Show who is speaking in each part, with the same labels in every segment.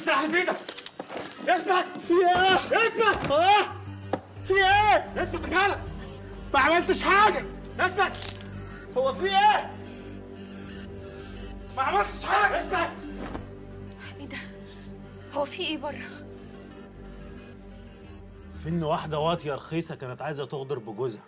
Speaker 1: السلاح اللي في ايدك اثبت في ايه اثبت اه في ايه اثبت تعالى ما عملتش حاجه اثبت هو في ايه ما عملتش حاجه اثبت
Speaker 2: ايه ده هو في ايه بره
Speaker 3: في ان واحده واطيه رخيصه كانت عايزه تغدر بجوزها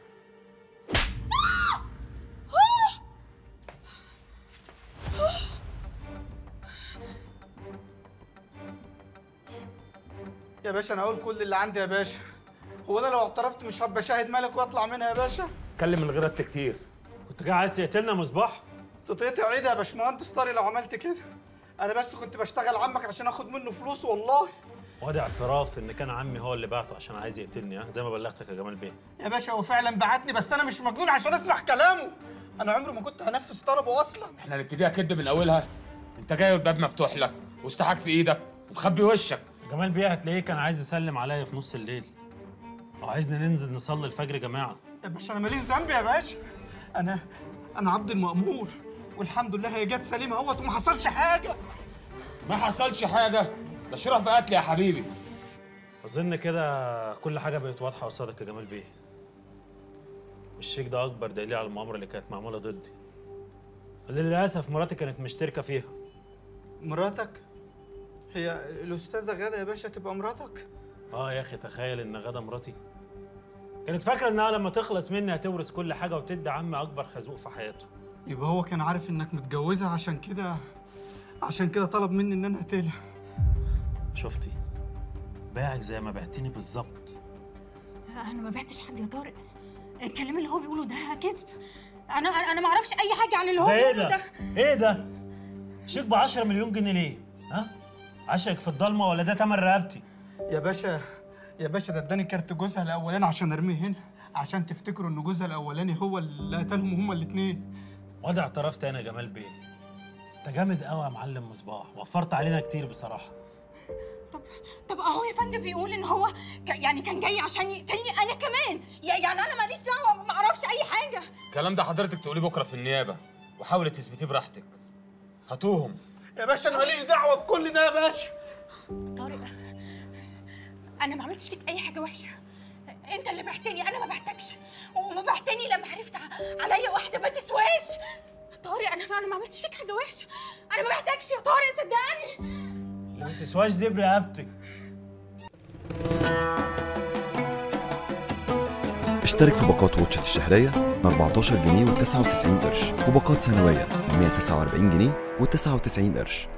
Speaker 4: يا باشا انا هقول كل اللي عندي يا باشا هو انا لو اعترفت مش هبقى شاهد ملك واطلع منها يا باشا
Speaker 3: اتكلم من غير رد كتير كنت جاي عايز تقتلنا يا مصباح
Speaker 4: تتقطع ايدي يا باشمهندس طاري لو عملت كده انا بس كنت بشتغل عمك عشان اخد منه فلوس والله
Speaker 3: وادي اعتراف ان كان عمي هو اللي بعته عشان عايز يقتلني ها زي ما بلغتك يا جمال بيه
Speaker 4: يا باشا هو فعلا بعتني بس انا مش مجنون عشان اسمع كلامه انا عمري ما كنت هنفذ طلبه اصلا
Speaker 5: احنا هنبتديها كدب من اولها انت جاي والباب مفتوح لك واستحاك في ايدك ومخبي وشك
Speaker 3: جمال بيه هتلاقيه كان عايز يسلم عليا في نص الليل او عايزنا ننزل نصلي الفجر جماعه
Speaker 4: يا باشا انا ماليش ذنب يا باشا انا انا عبد المأمور والحمد لله هي جت سليمه اهوت وما حصلش حاجه
Speaker 5: ما حصلش حاجه ده شرف قتل يا حبيبي
Speaker 3: اظن كده كل حاجه بقت واضحه قصادك يا جمال بيه الشيك ده اكبر دليل على المؤامره اللي كانت معموله ضدي اللي للاسف مراتي كانت مشتركه فيها
Speaker 4: مراتك هي الاستاذه غاده يا باشا تبقى مراتك
Speaker 3: اه يا اخي تخيل ان غدا مراتي كانت فاكره انها لما تخلص مني هتورث كل حاجه وتدي عمي اكبر خازوق في حياته
Speaker 4: يبقى هو كان عارف انك متجوزها عشان كده عشان كده طلب مني ان انا اقتلها
Speaker 3: شفتي باعك زي ما بعتني بالظبط
Speaker 2: انا ما بعتش حد يا طارق الكلام اللي هو بيقوله ده كذب انا انا ما اعرفش اي حاجه عن اللي هو
Speaker 3: ده ايه
Speaker 2: بيقوله
Speaker 3: ده؟
Speaker 2: ده
Speaker 3: ايه ده؟ شيك ب 10 مليون جنيه ليه؟ ها؟ عشقك في الضلمه ولا ده تمن رقبتي؟
Speaker 4: يا باشا يا باشا ده اداني كارت جوزها الاولاني عشان ارميه هنا عشان تفتكروا ان جوزها الاولاني هو اللي قتلهم هما الاثنين
Speaker 3: وادي اعترفت انا يا جمال بيه انت جامد قوي يا معلم مصباح وفرت علينا كتير بصراحه
Speaker 2: طب طب اهو يا فندم بيقول ان هو ك... يعني كان جاي عشان يقتلني انا كمان يع- يعني انا ماليش دعوه ما اعرفش اي حاجه
Speaker 5: الكلام ده حضرتك تقوليه بكره في النيابه وحاولي تثبتيه براحتك هاتوهم
Speaker 4: يا باشا انا ماليش دعوه بكل ده يا باشا
Speaker 2: طارق انا ما عملتش فيك اي حاجه وحشه انت اللي بعتني انا ما بعتكش وما بعتني لما عرفت ع- عليا واحده ما تسواش طارق انا انا ما عملتش فيك حاجه وحشه انا ما بعتكش يا طارق صدقني
Speaker 3: اللي ما تسواش دي برقبتك
Speaker 6: اشترك في باقات واتشت الشهرية ب 14 جنيه و99 قرش وباقات سنوية ب 149 جنيه و99 قرش